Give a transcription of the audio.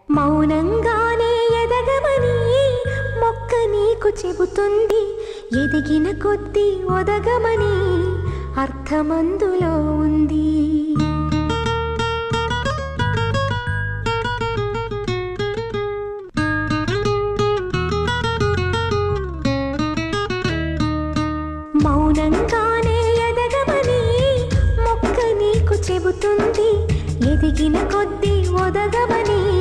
మౌనంగానే ఎదగమని మొక్క నీకు చెబుతుంది ఎదిగిన కొద్దీ ఒదగమని అర్థమందులో ఉంది మౌనంగానే ఎదగమని మొక్క నీకు చెబుతుంది ఎదిగిన కొద్దీ ఒదగమని